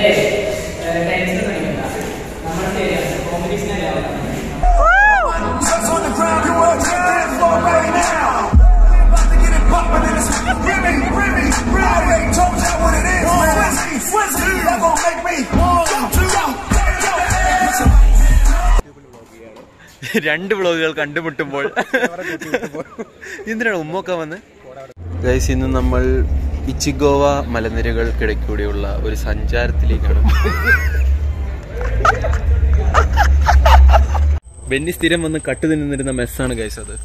Just on the ground, you up to dance floor right now. About to get it poppin' in this Remy, Remy, Remy. I already told y'all what it is, man. Swizzy, Swizzy, that gon' make me jump to jump, രണ്ട് വ്ളോഗുകൾ കണ്ടുമുട്ടുമ്പോൾ എന്തിനാണ് ഉമ്മൊക്കെ വന്ന് guys ഇന്ന് നമ്മൾ ഇച്ചിഗോവ മലനിരകൾക്കിടയ്ക്കൂടെയുള്ള ഒരു സഞ്ചാരത്തിലേക്കാണ് ബെന്നി സ്ഥിരം വന്ന് cut തിന്നിരുന്ന മെസ്സാണ് guys അത്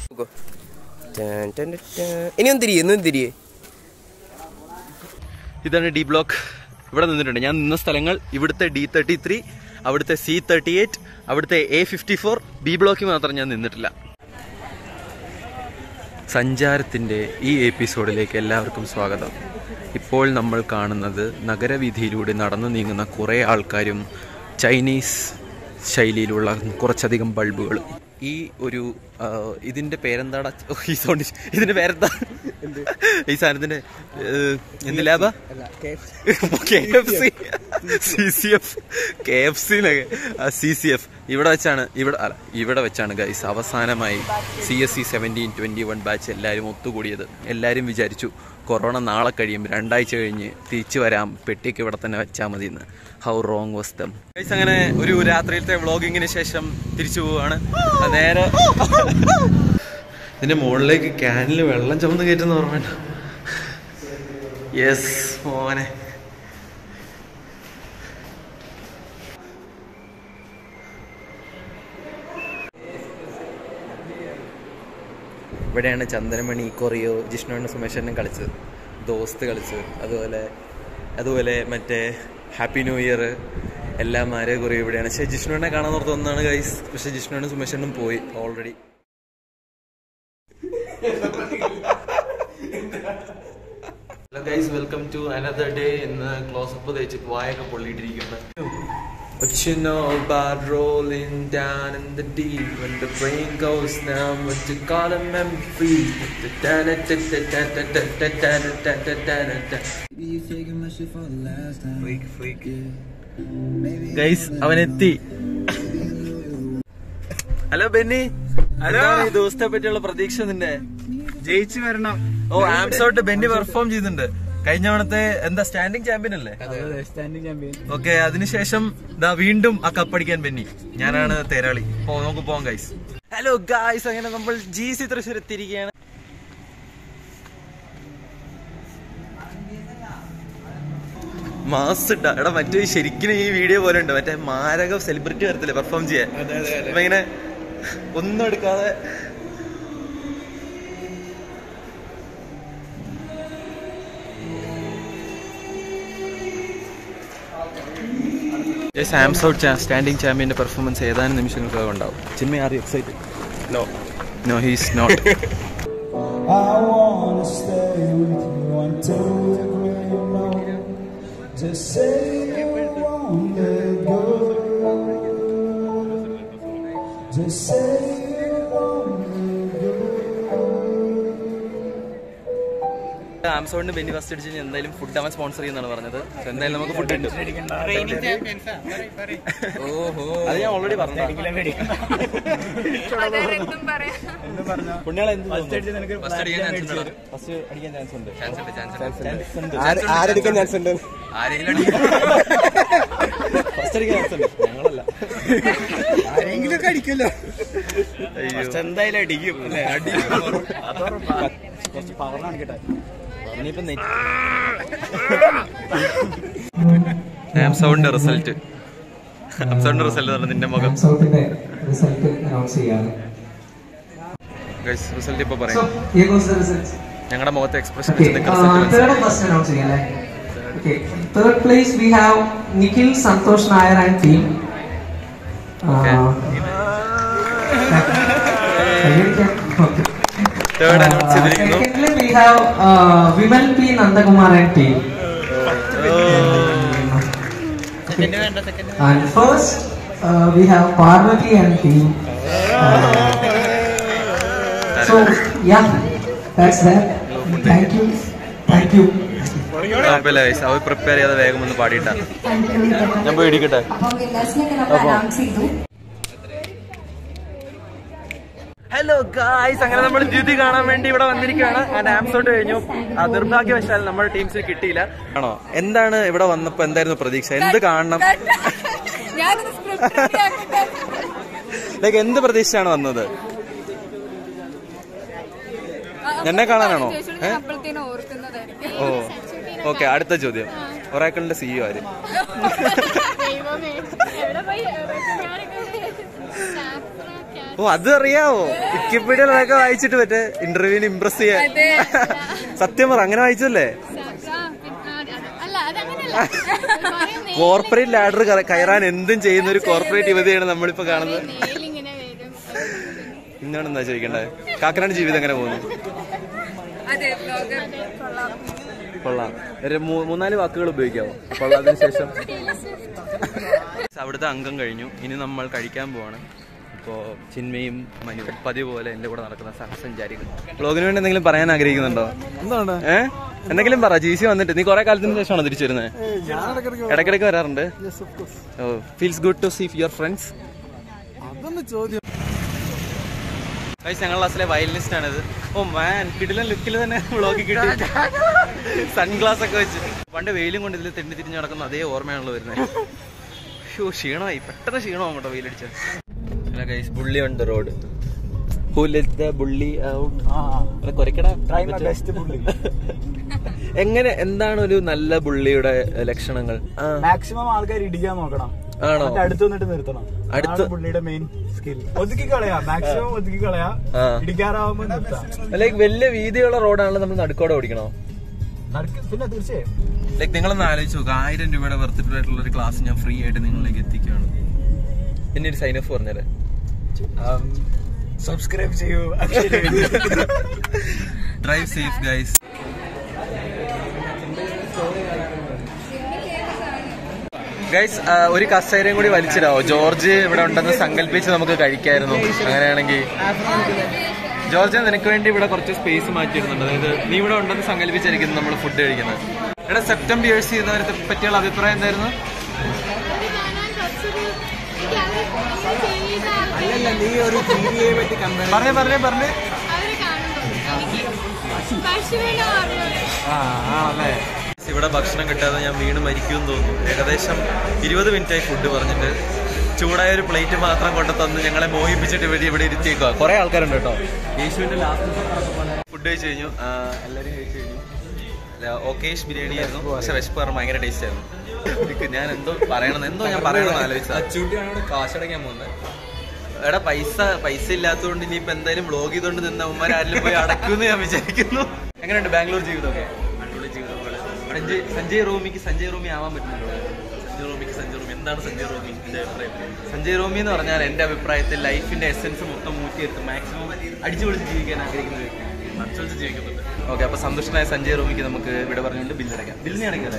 ഇനി ഒന്ന് തിരിയേ ഒന്ന് തിരിയേ ഇതാണ് ഡി ബ്ലോക്ക് ഇവിടെ നിന്നിട്ടുണ്ട് ഞാൻ നിന്ന സ്ഥലങ്ങൾ ഇവിടുത്തെ ഡി തേർട്ടി ത്രീ അവിടുത്തെ സി തേർട്ടി എയ്റ്റ് അവിടുത്തെ എ ഫിഫ്റ്റി ഫോർ ബി ബ്ലോക്കിൽ മാത്രം ഞാൻ നിന്നിട്ടില്ല സഞ്ചാരത്തിൻ്റെ ഈ എപ്പിസോഡിലേക്ക് എല്ലാവർക്കും സ്വാഗതം ഇപ്പോൾ നമ്മൾ കാണുന്നത് നഗരവീഥിയിലൂടെ നടന്നു നീങ്ങുന്ന കുറേ ആൾക്കാരും ചൈനീസ് ശൈലിയിലുള്ള കുറച്ചധികം ബൾബുകളും ഈ ഒരു ആ, ഇതിന്റെ പേരെന്താടാ ഓ, ഈ സൗണ്ട് ഇതിന്റെ പേരെന്താ ഈ സാധനത്തിന്റെ എന്ത് ലാബ K F C C C F K F C C C F ഇവിടെ വെച്ചാണ് ഇവിടെ അല്ല ഇവിടെ വെച്ചാണ് ഗൈസ് അവസാനമായി C S C seventeen twenty one batch എല്ലാവരും ഒത്തുകൂടിയത് എല്ലാവരും വിചാരിച്ചു കൊറോണ നാളെ കഴിയും രണ്ടാഴ്ച കഴിഞ്ഞ് തിരിച്ചു വരാം പെട്ടിക്ക് ഇവിടെ തന്നെ വെച്ചാൽ മതി എന്ന് how wrong was them guys അങ്ങനെ ഒരു രാത്രിയിലത്തെ വ്ളോഗിങ്ങിന് ശേഷം തിരിച്ചു പോവാണ് അത് നേരെ ഇതിന്റെ മുകളിലേക്ക് ക്യാനിൽ വെള്ളം ചുമന്ന് കയറ്റുന്ന ഓർമ്മ യെസ് മോനെ ഇവിടെയാണ് ചന്ദനമണി കൊറിയോ ജിഷ്ണുവിൻ്റെ സുമേഷനും കളിച്ചത് ദോസ്ത് കളിച്ചത് അതുപോലെ അതുപോലെ മറ്റേ ഹാപ്പി ന്യൂ ഇയർ എല്ലാം മാരെ കൊറിയോ ഇവിടെയാണ് പക്ഷേ ജിഷ്ണുവിനെ കാണാൻ ഓർത്ത് ഒന്നാണ് ഗൈസ് പക്ഷേ ജിഷ്ണുവിനും സുമേഷനും പോയി already hello guys welcome to another day ഇന്ന് ക്ലോസ് അപ്പ് തേച്ച് വായൊക്കെ പൊള്ളിയിട്ടിരിക്കുന്നത് What you know about rolling down in the deep when the brain goes numb? What you call a memory freeze? Guys അവനെത്തി hello Benny hello ഈ ദിവസത്തെ പറ്റിയുള്ള പ്രതീക്ഷ നിന്റെ ജയിച്ചു വരണം ഓ ആംസോട്ട് ബെന്നി പെർഫോം ചെയ്യുന്നുണ്ട് കഴിഞ്ഞ തവണത്തെ എന്താ സ്റ്റാൻഡിംഗ് ചാമ്പ്യൻ അല്ലേ സ്റ്റാൻഡിംഗ് ചാമ്പ്യൻ ഓക്കെ അതിനുശേഷം ദാ വീണ്ടും ആ കപ്പടിക്കാൻ ബെന്നി ഞാനാണ് തേരാളി പോ നമുക്ക് പോവാം ഗൈസ് ഹലോ ഗായ്സ് അങ്ങനെ നമ്മൾ ജി സി തൃശ്ശൂർ എത്തിയിരിക്കുകയാണ് മാസ് ഇട്ടാ എടാ മറ്റേ ശരിക്കും ഈ വീഡിയോ പോലെ ഉണ്ട് മറ്റേ മാരക സെലിബ്രിറ്റി വരത്തില്ലേ പെർഫോം ചെയ്യാൻ അപ്പൊ ഇങ്ങനെ ഒന്നും എടുക്കാതെ സാംസ് ഔട്ട് സ്റ്റാൻഡിംഗ് ചാമ്പ്യന്റെ പെർഫോമൻസ് ഏതാനും നിമിഷങ്ങൾക്കകം ഉണ്ടാവും ചിന്മ are excited no no he's not I wanna stay with you until the great morning. Just say you won't let go. Just say you won't let go. ആമസോണിന് ബെന്നി ഫസ്റ്റ് അടിച്ച് കഴിഞ്ഞാൽ എന്തായാലും food അവൻ സ്പോൺസർ ചെയ്യുന്നതാണ് പറഞ്ഞത് So എന്തായാലും നമുക്ക് food ഉണ്ട് അത് ഞാൻ ഓൾറെഡി പറഞ്ഞു അതാരെന്തും പറയാം പുണ്യാളെ എന്ത് ഫസ്റ്റ് അടിക്കാൻ ചാൻസ് ഉണ്ട് ഫസ്റ്റ് അടിക്കാൻ ചാൻസ് ഉണ്ട് ചാൻസ് ഉണ്ട് ചാൻസ് ഉണ്ട് ആരെടുക്കാൻ ചാൻസ് ഉണ്ട് ആരെങ്കിലും അടിക്കും ഫസ്റ്റ് അടിക്കാൻ ചാൻസ് ഉണ്ട് ഞങ്ങളല്ല ആരെങ്കിലും ഒക്കെ അടിക്കല്ലോ ഫസ്റ്റ് എന്തായാലും അടിക്കും അല്ലേ കുറച്ച് പവറാണ് കേട്ടെ ഇനിയിപ്പോ ആംസോണിന്റെ റിസൾട്ട് ആംസോണിന്റെ റിസൾട്ട് പറഞ്ഞ നിന്റെ മുഖം സൗത്തിന്റെ റിസൾട്ട് അനൗൺസ് ചെയ്യാണ് റിസൾട്ട് ഇപ്പൊ സോ പറയാം ഹിയർ ഗോസ് ദ റിസൾട്ട്സ് ഞങ്ങളുടെ മുഖത്തെ എക്സ്പ്രഷൻ ഓക്കേ വെച്ച് റിസൾട്ട് തേർഡ് ഫസ്റ്റ് അനൗൺസ് ചെയ്യാം അല്ലേ okay third place we have Nikhil Santhosh Nair and team Okay. Third announce ചെയ്തിരിക്കുന്നു secondly we have Vimal P Nandakumar and team And first, uh, we have Parvati and team. Uh, so, yeah, that's that. Thank you. Thank you കുഴപ്പമില്ല guys അവർ prepare ചെയ്യാതെ വേഗം ഒന്ന് പാടിയിട്ടാ ഞാൻ പോയി ഇടിക്കട്ടെ അപ്പം വിന്നേഴ്സിനൊക്കെ നമ്മൾ അനൗൺസ് ചെയ്തു ഹലോ ഗായ്സ് അങ്ങനെ നമ്മൾ ദ്യുതി കാണാൻ വേണ്ടി ഇവിടെ വന്നിരിക്കുകയാണ് ആൻഡ് ആംസോട്ട് കഴിഞ്ഞു ആ, നിർഭാഗ്യവശാൽ നമ്മുടെ ടീംസിൽ കിട്ടിയില്ല ആണോ എന്താണ് ഇവിടെ വന്നപ്പോ എന്തായിരുന്നു പ്രതീക്ഷ എന്ത് കാണണം ഞാനത് സ്ക്രിപ്റ്റ് ലൈക്ക് എന്ത് പ്രതീക്ഷയാണ് വന്നത് എന്നെ കാണാനാണോ ഏ? അപ്പോഴത്തേനും ഓർക്കുന്നതായിരിക്കും ഓ ഓക്കെ അടുത്ത ചോദ്യം ഒറാക്കിളിന്റെ സിഇഒ ആര് ദൈവമേ എവിടെ പോയി ഓ അത് അറിയാവോ വിക്കിപീഡിയയിലൊക്കെ വായിച്ചിട്ട് പറ്റേ ഇന്റർവ്യൂവിന് ഇംപ്രസ് ചെയ്യാൻ സത്യം പറ അങ്ങനെ വായിച്ചല്ലേ അല്ല അതങ്ങനല്ല കോർപ്പറേറ്റ് ലാഡർ കയറാൻ എന്തും ചെയ്യുന്ന ഒരു കോർപ്പറേറ്റ് യുവതിയാണ് നമ്മളിപ്പോ കാണുന്നത് മേലിങ്ങനെ വരും ഇന്നാണെന്താ ചോദിക്കണ്ടേ കാക്കനാട് ജീവിതം എങ്ങനെ പോകുന്നു അതെ ബ്ലോഗർ കൊള്ളാം കൊള്ളാം ഒരു മൂ- മൂന്നാല് വാക്കുകൾ ഉപയോഗിക്കാവോ കൊള്ളാതിന് ശേഷം അവിടുത്തെ അംഗം കഴിഞ്ഞു ഇനി നമ്മൾ കഴിക്കാൻ പോവാണ് ഇപ്പോ ചിന്മയും മനു പതിവ് പോലെ എന്റെ കൂടെ നടക്കുന്ന സഹസഞ്ചാരികൾ ബ്ലോഗിന് വേണ്ടി എന്തെങ്കിലും പറയാൻ ആഗ്രഹിക്കുന്നുണ്ടോ എന്താണ് ഏ എന്തെങ്കിലും പറ ജി സി വന്നിട്ട് നീ കുറെ കാലത്തിന് ശേഷമാണോ തിരിച്ചു വരുന്നത് ഇടയ്ക്കിടയ്ക്ക് വരാറുണ്ട് oh feels good to see your friends guys ഞങ്ങളുടെ ക്ലാസ്സിലെ വയലിനിസ്റ്റ് ആണിത് ഓ മാൻ കിടിലൻ ലുക്കിൽ തന്നെ വ്ളോഗിൽ കിട്ടി സൺഗ്ലാസ് ഒക്കെ വെച്ച് പണ്ട് വെയിലും കൊണ്ട് ഇതിൽ തെണ്ടി തിരിഞ്ഞ് നടക്കുന്ന അതേ ഓർമ്മയാണല്ലോ വരുന്നത് ഷോ ക്ഷീണമായി പെട്ടെന്ന് ക്ഷീണമാകും കേട്ടോ വെയിലടിച്ച് അല്ല guys bully on the road who let the bully out കൊരക്കടാ Try my best bully. എങ്ങനെ എന്താണ് ഒരു നല്ല ബുള്ളിയുടെ ലക്ഷണങ്ങൾ ആ, മാക്സിമം ആൾക്കാർ ഇടിക്കാൻ നോക്കണം ആണോ? എന്നിട്ട് അടുത്ത് വന്നിട്ട് നിർത്തണം അടുത്ത്- അതാണ് പുള്ളിയുടെ മെയിൻ സ്കിൽ ഒതുക്കി കളയാ മാക്സിമം ഒതുക്കി കളയാ ആ. ഇടിക്കാറാവുമ്പോ നിർത്താം ലൈക്ക് വലിയ വീതിയുള്ള റോഡാണല്ലോ നമ്മൾ നടുക്കോടെ ഓടിക്കണോ നടക്ക്- പിന്നെ തീർച്ചയായും ലൈക്ക് നിങ്ങളൊന്ന് ആലോചിച്ച് നോക്കുക ആയിരം രൂപയുടെ വെർത്തിഫുൾ ആയിട്ടുള്ള ഒരു ക്ലാസ് ഞാൻ ഫ്രീ ആയിട്ട് നിങ്ങളിലേക്ക് എത്തിക്കുകയാണ് എന്നെ ഒരു സൈൻ ഓഫ് പറഞ്ഞേരെ സബ്സ്ക്രൈബ് ചെയ്യൂ ഡ്രൈവ് സേഫ് ഗൈസ് ഗൈസ് ഒരു കസേരയും കൂടി വലിച്ചിടാവോ ജോർജ് ഇവിടെ ഉണ്ടെന്ന് സങ്കല്പിച്ച് നമുക്ക് കഴിക്കായിരുന്നു അങ്ങനെയാണെങ്കിൽ ജോർജ് നിനക്ക് വേണ്ടി ഇവിടെ കുറച്ച് സ്പേസ് മാറ്റിയിടുന്നുണ്ട് അതായത് നീ ഇവിടെ ഉണ്ടെന്ന് സങ്കല്പിച്ചായിരിക്കും നമ്മൾ ഫുഡ് കഴിക്കുന്നത് ഇവിടെ സെപ്റ്റംബർ യേഴ്സ് ചെയ്യുന്നവരെ പറ്റിയുള്ള അഭിപ്രായം എന്തായിരുന്നു അല്ലല്ല നീ ഒരു ടിവിയെ പറ്റി കമ്പയർ പറഞ്ഞേ പറഞ്ഞേ പറഞ്ഞേ അവര് കാണുമ്പോ എനിക്ക് പശുവിനെ ഓർമ്മ ആ ആണല്ലേ ഇവിടെ ഭക്ഷണം കിട്ടാതെ ഞാൻ വീണ് മരിക്കുമെന്ന് തോന്നുന്നു ഏകദേശം ഇരുപത് മിനിറ്റായി ഫുഡ് പറഞ്ഞിട്ട് ചൂടായ ഒരു പ്ലേറ്റ് മാത്രം കൊണ്ട് തന്ന് ഞങ്ങളെ മോഹിപ്പിച്ചിട്ട് ഇവിടെ ഇവിടെ ഇരുത്തിയേക്കുക കുറെ ആൾക്കാരുണ്ട് കേട്ടോ യേശുവിന്റെ ലാസ്റ്റ് ഫുഡ് കഴിച്ചു കഴിഞ്ഞു ആ, എല്ലാവരും കഴിച്ചു കഴിഞ്ഞു ഓക്കേഷ് ബിരിയാണി ആയിരുന്നു പക്ഷെ വിശപ്പ് കാരണം ഭയങ്കര ടേസ്റ്റ് ആയിരുന്നു എനിക്ക് ഞാൻ എന്തോ പറയണം എന്തോ ഞാൻ പറയണമെന്ന് ആലോചിച്ചത് അച്ചൂട്ടിയാണ് കാശടക്കാൻ പോകുന്നത് എടാ പൈസ പൈസ ഇല്ലാത്തതുകൊണ്ട് ഇനിയിപ്പോ എന്തായാലും ബ്ലോഗ് ചെയ്തോണ്ട് നിന്ന് അവന്മാർ ആരെങ്കിലും പോയി അടക്കുമെന്ന് ഞാൻ വിചാരിക്കുന്നു എങ്ങനെയുണ്ട് ബാംഗ്ലൂർ ജീവിതമൊക്കെ അടിപൊളി ജീവിതം സഞ്ജയ് സഞ്ജയ് റോമിക്ക് സഞ്ജയ് റോമി ആവാൻ പറ്റുന്നുണ്ടോ സഞ്ജയ് റോമിക്ക് സഞ്ജയ് റോമി എന്താണ് സഞ്ജയ് റോമി എന്റെ അഭിപ്രായം സഞ്ജയ് റോമി എന്ന് പറഞ്ഞാൽ എന്റെ അഭിപ്രായത്തിൽ ലൈഫിന്റെ എസെൻസ് മൊത്തം മൂട്ടിയെടുത്ത് മാക്സിമം അടിച്ചു പൊളിച്ച് ജീവിക്കാൻ ആഗ്രഹിക്കുന്ന വ്യക്തി അടിച്ചു പൊളിച്ച് ജീവിക്കുന്നുണ്ട് ഓക്കെ അപ്പൊ സന്തുഷ്ടനായ സഞ്ജയ് റോമിക്ക് നമുക്ക് ഇവിടെ പറഞ്ഞുകൊണ്ട് ബില്ലടയ്ക്കാം ബില്ലിനെ അടയ്ക്കാം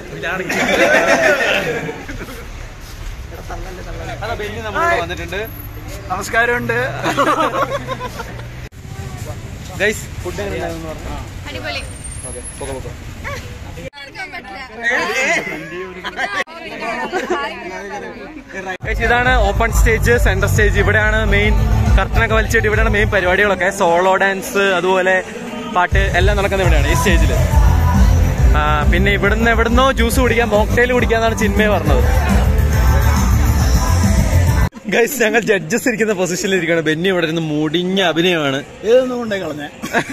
അതാ ബില്ല് നമ്മൾ വന്നിട്ടുണ്ട് നമസ്കാരമുണ്ട് ഗൈസ് ഫുഡ് എങ്ങനെയാണെന്ന് പറഞ്ഞു അടിപൊളി ഓക്കെ പോകോ പോകോ Guys, ഇതാണ് ഓപ്പൺ സ്റ്റേജ് സെന്റർ സ്റ്റേജ് ഇവിടെയാണ് മെയിൻ കർട്ടനൊക്കെ വലിച്ചിട്ട് ഇവിടെയാണ് മെയിൻ പരിപാടികളൊക്കെ സോളോ ഡാൻസ് അതുപോലെ പാട്ട് എല്ലാം നടക്കുന്ന ഇവിടെയാണ് ഈ സ്റ്റേജിൽ പിന്നെ ഇവിടുന്ന് എവിടുന്നോ ജ്യൂസ് കുടിക്കാൻ മോക്ടെയിൽ കുടിക്കാന്നാണ് ചിന്മയ പറഞ്ഞത് ഗൈസ് ഞങ്ങൾ ജഡ്ജസ് ഇരിക്കുന്ന പൊസിഷനിൽ ഇരിക്കുകയാണ് ബെന്നി ഇവിടെ ഇരുന്ന് മുടിഞ്ഞ അഭിനയമാണ് ഏതൊന്നും കൊണ്ടേ കളഞ്ഞേ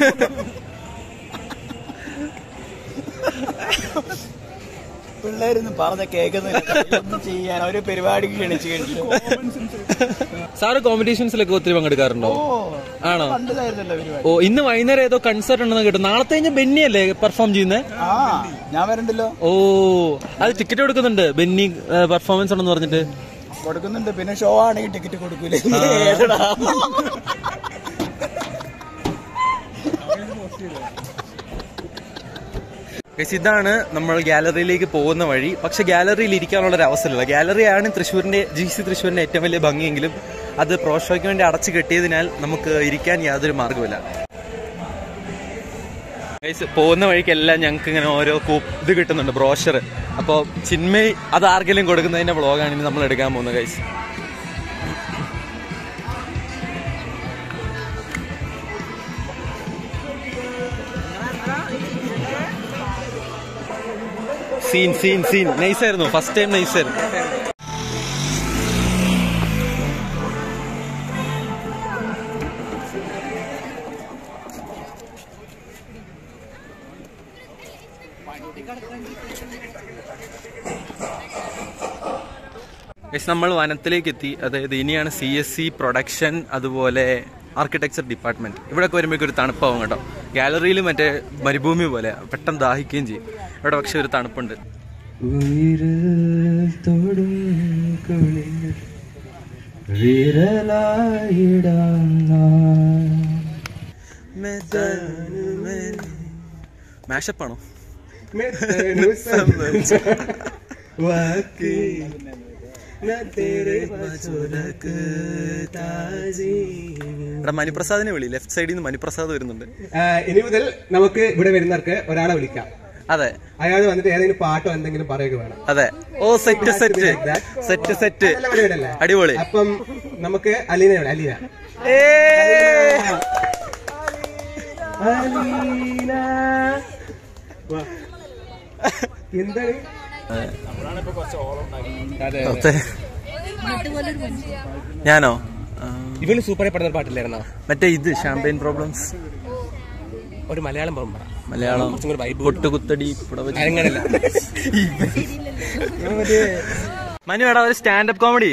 പിള്ളേരൊന്നും പറഞ്ഞ കേൾക്കുന്നില്ല ഒന്നും ചെയ്യാൻ ഒരു പരിപാടിക്ക് ക്ഷണിച്ചു കഴിഞ്ഞിട്ട് സാറ് കോമ്പറ്റീഷൻസിലൊക്കെ ഒത്തിരി പങ്കെടുക്കാറുണ്ടോ ആണോ പണ്ടിതായിരുന്നല്ലോ പരിപാടി ഓ ഇന്ന് വൈകുന്നേരം ഏതോ കൺസേർട്ട് ഉണ്ടെന്ന് കേട്ടു നാളത്തെ കഴിഞ്ഞ ബെന്നി അല്ലേ പെർഫോം ചെയ്യുന്നത് ആ ഞാൻ വരണ്ടല്ലോ ഓ അത് ടിക്കറ്റ് കൊടുക്കുന്നുണ്ട് ബെന്നി പെർഫോമൻസ് ഉണ്ടെന്ന് പറഞ്ഞിട്ട് കൊടുക്കുന്നുണ്ട് പിന്നെ ഷോ ആണെങ്കിൽ ടിക്കറ്റ് കൊടുക്കൂലേ ഏതെടാ? Guys, ഇതാണ് നമ്മൾ ഗാലറിയിലേക്ക് പോകുന്ന വഴി പക്ഷെ ഗാലറിയിൽ ഇരിക്കാനുള്ള ഒരു അവസരമില്ല ഗാലറിയാണ് തൃശ്ശൂരിന്റെ ജി സി തൃശ്ശൂരിന്റെ ഏറ്റവും വലിയ ഭംഗിയെങ്കിലും അത് പ്രോഷോയ്ക്ക് വേണ്ടി അടച്ചു കെട്ടിയതിനാൽ നമുക്ക് ഇരിക്കാൻ യാതൊരു മാർഗമില്ല ഗൈസ് പോകുന്ന വഴിക്കെല്ലാം ഞങ്ങൾക്ക് ഇങ്ങനെ ഓരോ കൂപ്പ് ഇത് കിട്ടുന്നുണ്ട് ബ്രോഷർ അപ്പോൾ ചിന്മയ് അത് ആർക്കെങ്കിലും കൊടുക്കുന്നതിന്റെ വ്ളോഗാണ് ഇനി നമ്മൾ എടുക്കാൻ പോകുന്നത് ഗൈസ് സീൻ സീൻ സീൻ നൈസായിരുന്നു ഫസ്റ്റ് ടൈം നൈസായിരുന്നു ഗൈസ് നമ്മൾ വനത്തിലേക്ക് എത്തി അതായത് ഇനിയാണ് സി എസ് സി പ്രൊഡക്ഷൻ അതുപോലെ ആർക്കിടെക്ചർ ഡിപ്പാർട്ട്മെന്റ് ഇവിടെയൊക്കെ വരുമ്പോഴേക്കും ഒരു തണുപ്പാവും കേട്ടോ ഗാലറിയിൽ മറ്റേ മരുഭൂമി പോലെ പെട്ടെന്ന് ദാഹിക്കുകയും ചെയ്യും ഇവിടെ പക്ഷെ ഒരു തണുപ്പുണ്ട് മാഷപ്പാണോ ഇവിടെ മണിപ്രസാദിനെ വിളി ലെഫ്റ്റ് സൈഡിൽ നിന്ന് മണിപ്രസാദ് വരുന്നുണ്ട് ഇനി മുതൽ നമുക്ക് ഇവിടെ വരുന്നവർക്ക് ഒരാളെ വിളിക്കാം അതെ അയാൾ വന്നിട്ട് ഏതെങ്കിലും പാട്ടോ എന്തെങ്കിലും പറയുക വേണം അതെ ഓ സെറ്റ് സെറ്റ് സെറ്റ് സെറ്റ് നല്ല പരിപാടിയല്ലേ? അടിപൊളി അപ്പം നമുക്ക് അലീന വിളി അലീന അലീന വാ. എന്താണ് അതെ. ഞാനോ ആ, ഇവന് സൂപ്പറായി പാടുന്ന ഒരു പാട്ടില്ലായിരുന്നോ മറ്റേ ഇത് ഷാമ്പയിൻ പ്രോബ്ലംസ് ഒരു മലയാളം പോകും പറ മലയാളം കുറച്ചും കൂടി vibe പൊട്ടുകുത്തടി പുടവ- അങ്ങനെയല്ല മനു എടാ ഒരു സ്റ്റാൻഡപ്പ് കോമഡി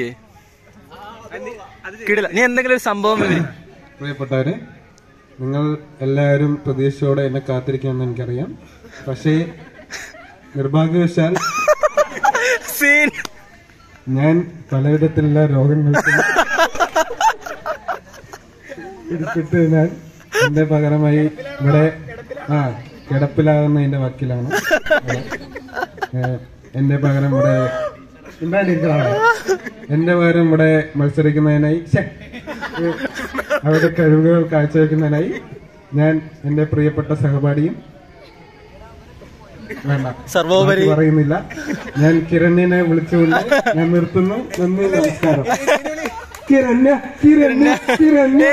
കിടില നീ എന്തെങ്കിലും ഒരു സംഭവം മതി പ്രിയപ്പെട്ടവരെ നിങ്ങൾ എല്ലാവരും പ്രതീക്ഷയോടെ എന്നെ കാത്തിരിക്കുമെന്ന് എനിക്കറിയാം പക്ഷേ നിർഭാഗ്യവശാൽ സീൻ ഞാൻ പലവിധത്തിലുള്ള രോഗങ്ങൾക്കും പിടിച്ചിട്ട് ഞാൻ എന്റെ പകരമായി ഇവിടെ ആ കിടപ്പിലാകുന്നതിന്റെ വക്കിലാണ് ഏഹ്, എന്റെ പകരം ഇവിടെ ഉണ്ടായിരിക്കണം എന്റെ പകരം ഇവിടെ മത്സരിക്കുന്നതിനായി ശ്ശെ, ഏഹ്, അവരുടെ കഴിവുകൾ കാഴ്ചവെക്കുന്നതിനായി ഞാൻ എന്റെ പ്രിയപ്പെട്ട സഹപാഠിയും വേണ്ട സർവോപരി ബാക്കി പറയുന്നില്ല ഞാൻ കിരണിനെ വിളിച്ചുകൊണ്ട് ഞാൻ നിർത്തുന്നു നന്ദി നമസ്കാരം കിരണ്യ കിരണ്യ കിരണ്യ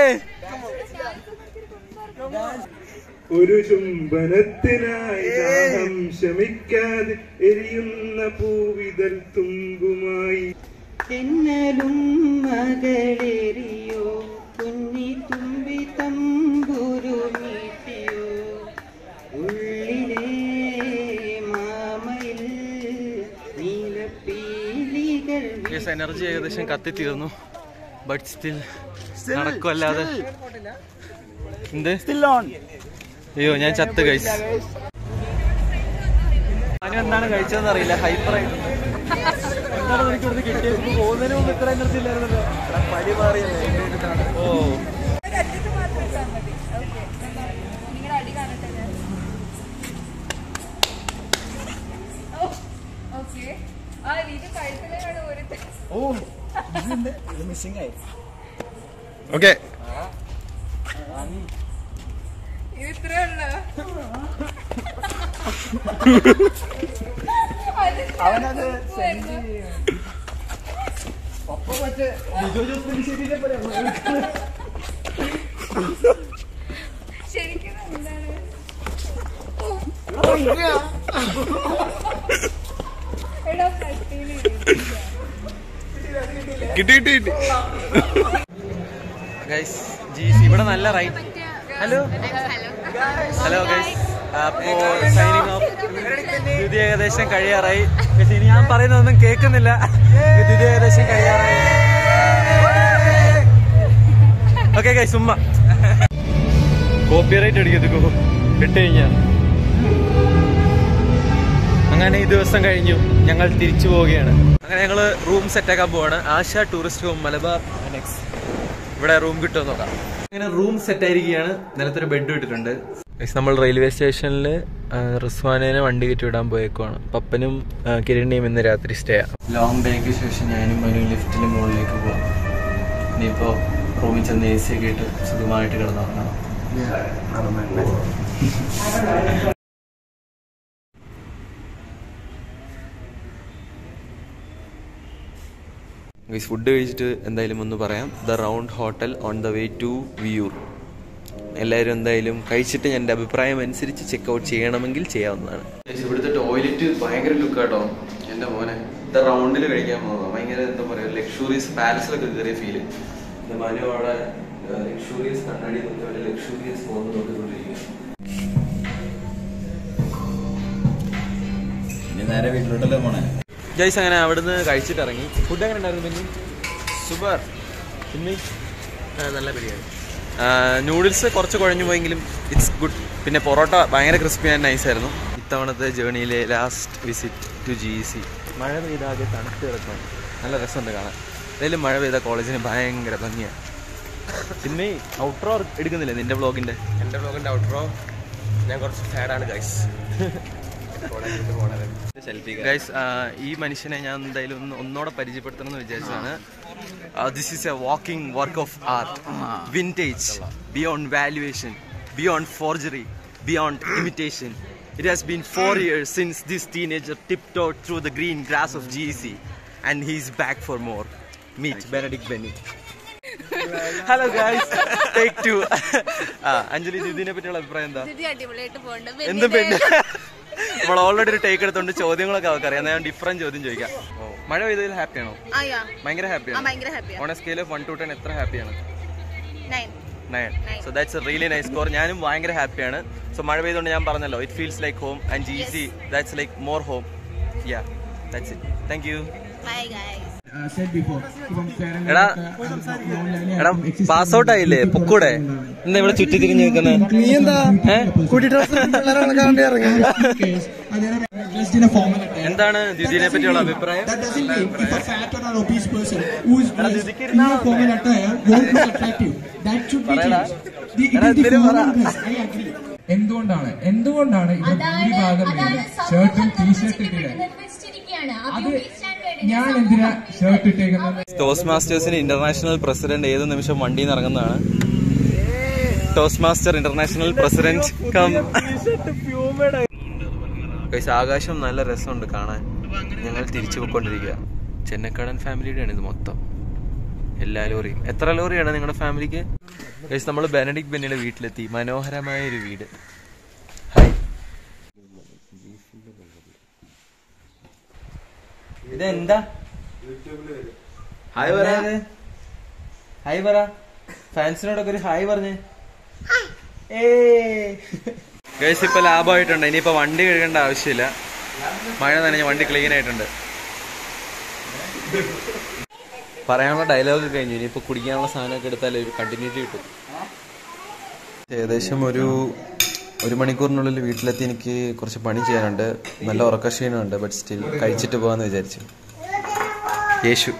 ഒരു ചുംബനത്തിനായി ദാഹം ശമിക്കാതെ എരിയുന്ന പൂവിതൽ തുമ്പുമായി തെന്നലും മകളേറിയോ കുഞ്ഞി തുമ്പി തമ്പുരു മീട്ടിയോ ഉള്ളിലെ മാമയിൽ നീലപ്പീലികൾ എനർജി ഏകദേശം കത്തിത്തീർന്നു ബട്ട് സ്റ്റിൽ നടക്കുമല്ലാതെ എന്ത് അയ്യോ ഞാൻ ചത്ത് കഴിച്ചു അനു എന്താണ് കഴിച്ചതെന്ന് അറിയില്ല ഹൈപ്പർ ആയിട്ടുണ്ട് എന്താണ് എനിക്ക് ഇവിടുന്ന് കിട്ടിയത് പോകുന്നതിന് മുമ്പ് ഇത്ര എനർജി ഇല്ലായിരുന്നല്ലോ പടി മാറിയല്ലേ ഓ ഓക്കെ ഇത് ഇത്രേ ഉള്ളൂ അവനത് ശരിക്കും എന്താണ് എടാ പട്ടീനെ കിട്ടി കിട്ടി കിട്ടി ഗൈസ് ജീസ് ഇവിടെ നല്ല റൈറ്റ് ഹലോ ഹലോ ഗൈസ് അപ്പോ സൈനിങ് ഓഫ് ഇത് ഏകദേശം കഴിയാറായി പക്ഷെ ഇനി ഞാൻ പറയുന്നതൊന്നും കേൾക്കുന്നില്ല ഇത് ഏകദേശം കഴിയാറായി ഓക്കെ ഗൈസ് ഉമ്മ കോപ്പിറൈറ്റ് അടിക്കത്തിക്കോ ഇട്ട് കഴിഞ്ഞാ അങ്ങനെ ഈ ദിവസം കഴിഞ്ഞു ഞങ്ങൾ തിരിച്ചു പോവുകയാണ് അങ്ങനെ ഞങ്ങൾ റൂം സെറ്റ് ആക്കാൻ പോവാണ് Asha tourist home Malabar annexe ഇവിടെ റൂം കിട്ടുമോ നോക്കാം അങ്ങനെ റൂം സെറ്റ് ആയിരിക്കുകയാണ് നിലത്തൊരു ബെഡ് ഇട്ടിട്ടുണ്ട് നമ്മൾ റെയിൽവേ സ്റ്റേഷനിൽ റിസ്വാനെ വണ്ടി കയറ്റി വിടാൻ പോയേക്കുവാണ് പപ്പനും ആ, കിരണിയും ഇന്ന് രാത്രി സ്റ്റേ ലോങ് ഡേക്ക് ശേഷം ഞാനും മനു ലിഫ്റ്റിൽ മുകളിലേക്ക് പോകാം ഇനിയിപ്പോൾ റൂമിൽ ചെന്ന് എ സി ഒക്കെ ഇട്ട് സുഖമായിട്ട് കിടന്നുറങ്ങണം ഫുഡ് കഴിച്ചിട്ട് എന്തായാലും ഒന്ന് പറയാം the round hotel on the way to Viyyur എല്ലാവരും എന്തായാലും കഴിച്ചിട്ട് എൻ്റെ അഭിപ്രായം അനുസരിച്ച് ചെക്കൗട്ട് ചെയ്യണമെങ്കിൽ ചെയ്യാവുന്നതാണ് ഇവിടുത്തെ ടോയ്ലറ്റ് ഭയങ്കര ലുക്ക് കേട്ടോ എൻ്റെ മോനെ ദ റൗണ്ടിൽ കഴിക്കാൻ പോകുന്നത് ഭയങ്കര എന്താ പറയുക ലക്ഷൂറിയസ് പാലസിലൊക്കെ കയറിയ ഫീല് മനു അവിടെ ലക്ഷൂറിയസ് കണ്ണാടി നോക്കി അവിടെ ലക്ഷൂറിയസ് പോകുന്നത് നോക്കിക്കൊണ്ടിരിക്കുക ഇനി നേരെ വീട്ടിലോട്ടല്ലേ പോണേ ജയ്സ് അങ്ങനെ അവിടുന്ന് കഴിച്ചിട്ട് ഇറങ്ങി ഫുഡ് എങ്ങനെ ഉണ്ടായിരുന്നു പിന്നെ സൂപ്പർ പിന്നെ നല്ല ബിരിയാണി നൂഡിൽസ് കുറച്ച് കുഴഞ്ഞു പോയെങ്കിലും ഇറ്റ്സ് ഗുഡ് പിന്നെ പൊറോട്ട ഭയങ്കര ക്രിസ്പി ആൻഡ് നൈസ് ആയിരുന്നു ഇത്തവണത്തെ ജേണിയിലെ last visit to G C മഴ പെയ്താകെ തണുത്ത് കിടക്കണം നല്ല രസമുണ്ട് കാണാൻ എന്തായാലും മഴ പെയ്ത കോളേജിന് ഭയങ്കര ഭംഗിയാണ് പിന്നെ ഔട്ട്രോ എടുക്കുന്നില്ലേ നിന്റെ വ്ളോഗിന്റെ എന്റെ ബ്ലോഗിന്റെ ഔട്ട്രോ ഞാൻ കുറച്ച് സാഡാണ് ഗൈസ് ഗൈസ് ഈ മനുഷ്യനെ ഞാൻ എന്തായാലും ഒന്ന് ഒന്നോടെ പരിചയപ്പെടുത്തണം എന്ന് വിചാരിച്ചതാണ് this is a walking work of art vintage beyond valuation beyond forgery beyond imitation it has been four years since this teenager tiptoed through the green grass of G C and he is back for more meet Benedict Benny hello guys take to Anjali ഇതിനെ പറ്റിയുള്ള അഭിപ്രായം എന്താ അടിപൊളിയായിട്ട് പോകണ്ട എന്ത് പിന്നെ നമ്മൾ already ഒരു ടേക്ക് എടുത്തോണ്ട് ചോദ്യങ്ങളൊക്കെ അവർക്ക് അറിയാം ഞാൻ ഡിഫറെന്റ് ചോദ്യം ചോദിക്കാം മഴ പെയ്തതിൽ ഹാപ്പിയാണോ ആയാ ഭയങ്കര ആ ഹാപ്പിയാണ് ഭയങ്കര ഹാപ്പിയാ on a scale of one to ten എത്ര ഹാപ്പിയാണ് nine nine so that's a really nice score ഞാനും ഭയങ്കര ഹാപ്പിയാണ് സോ മഴ പെയ്തുകൊണ്ട് ഞാൻ പറഞ്ഞല്ലോ it feels like home and G C that's like more home yeah that's it thank you bye guys എടാ എടാ പാസ് ഔട്ട് ആയില്ലേ പൊക്കൂടെ എന്താ ഇവിടെ ചുറ്റി തിരിഞ്ഞ് നിൽക്കുന്നത് നീ എന്താ എന്താണ് ദിദിനെ പറ്റിയുള്ള അഭിപ്രായം That doesn't mean if a fat or an obese person who is dressed in a formal attire won't look attractive. That should be changed. The, it is the formal dress. I agree. എന്തുകൊണ്ടാണ് എന്തുകൊണ്ടാണ് ഇവിടെ ഭൂരിഭാഗം പേര് ഷർട്ടും ടീഷർട്ടും ഇട്ടില്ല അത് ഞാൻ എന്തിനാ ഷർട്ട് ഇട്ടേക്കുന്നത് ടോസ്റ്റ് മാസ്റ്റേഴ്സിന് ഇന്റർനാഷണൽ പ്രസിഡന്റ് ഏത് നിമിഷം വണ്ടിയിൽ നിന്ന് ഇറങ്ങുന്നതാണ് Toastmaster International president come guys ആകാശം നല്ല രസമുണ്ട് കാണാൻ ഞങ്ങൾ തിരിച്ചു പോയിക്കൊണ്ടിരിക്കുക ചെന്നക്കാടൻ ഫാമിലിയുടെയാണ് ഇത് മൊത്തം എല്ലാ ലോറിയും എത്ര ലോറിയാണ് നിങ്ങളുടെ ഫാമിലിക്ക് ഗൈസ് നമ്മൾ ബെനഡിക് ബെന്നിയുടെ വീട്ടിലെത്തി മനോഹരമായ ഒരു വീട് ഹായ് ഇതെന്താ ഹായ് പറ ഹായ് പറ ഫാൻസിനോടൊക്കെ ഒരു ഹായ് പറഞ്ഞേ ഗൈസ് ഇപ്പൊ ലാഭമായിട്ടുണ്ട് ഇനിയിപ്പോ വണ്ടി കഴുകേണ്ട ആവശ്യമില്ല മഴ നനഞ്ഞ വണ്ടി ക്ലീൻ ആയിട്ടുണ്ട് പറയാനുള്ള ഡയലോഗ് കഴിഞ്ഞു ഇനിയിപ്പോ കുടിക്കാനുള്ള സാധനമൊക്കെ എടുത്താൽ ഒരു കണ്ടിന്യൂറ്റി കിട്ടും ഏകദേശം ഒരു ഒരു മണിക്കൂറിനുള്ളിൽ വീട്ടിലെത്തി എനിക്ക് കുറച്ച് പണി ചെയ്യാനുണ്ട് നല്ല ഉറക്കക്ഷീണമുണ്ട് ബട്ട് സ്റ്റിൽ കഴിച്ചിട്ട് പോകാന്ന് വിചാരിച്ചു യേശു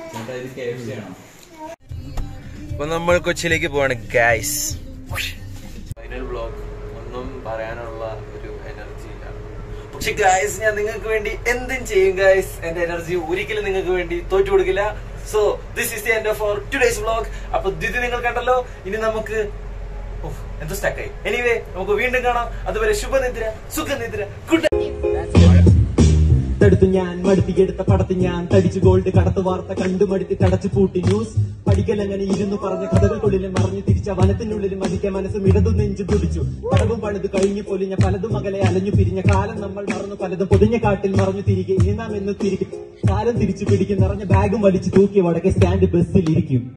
അപ്പൊ നമ്മൾ കൊച്ചിയിലേക്ക് പോവാണ് ഗൈസ് ഫൈനൽ ബ്ലോഗ് ഒന്നും പറയാനുള്ള ഒരു എനർജി ഇല്ല പക്ഷെ ഗൈസ് ഞാൻ നിങ്ങൾക്ക് വേണ്ടി എന്തും ചെയ്യും ഗൈസ് എന്റെ എനർജി ഒരിക്കലും നിങ്ങൾക്ക് വേണ്ടി തോറ്റു കൊടുക്കില്ല so this is the end of our today's vlog അപ്പൊ ഇത് നിങ്ങൾ കണ്ടല്ലോ ഇനി നമുക്ക് ഉഫ്, എന്തോ സ്റ്റക്കായി എനിവേ നമുക്ക് വീണ്ടും കാണാം അതുവരെ ശുഭനിദ്ര സുഖനിദ്ര ഗുഡ് തടുത്തു ഞാൻ മടുപ്പിക്കെടുത്ത പടത്ത് ഞാൻ തടിച്ചു ഗോൾഡ് കടത്ത് വാർത്ത കണ്ടു മടുത്തി തടച്ചു പൂട്ടി ന്യൂസ് പഠിക്കൽ അങ്ങനെ ഇരുന്നു പറഞ്ഞ കഥകൾക്കുള്ളിലും മറിഞ്ഞു തിരിച്ച വനത്തിനുള്ളിലും അധിക മനസ്സും ഇടതു നെഞ്ചു തുടിച്ചു പടവും പണിത് കഴിഞ്ഞു പൊലിഞ്ഞ പലതും അകലെ അലഞ്ഞു പിരിഞ്ഞ കാലം നമ്മൾ മറന്നു പലതും പൊതിഞ്ഞ കാട്ടിൽ മറഞ്ഞു തിരികെ ഇനി നാം എന്ന് തിരിക്കും കാലം തിരിച്ചു പിടിക്കും നിറഞ്ഞ ബാഗും വലിച്ചു തൂക്കി വടക്കെ സ്റ്റാൻഡ് ബസ്സിൽ ഇരിക്കും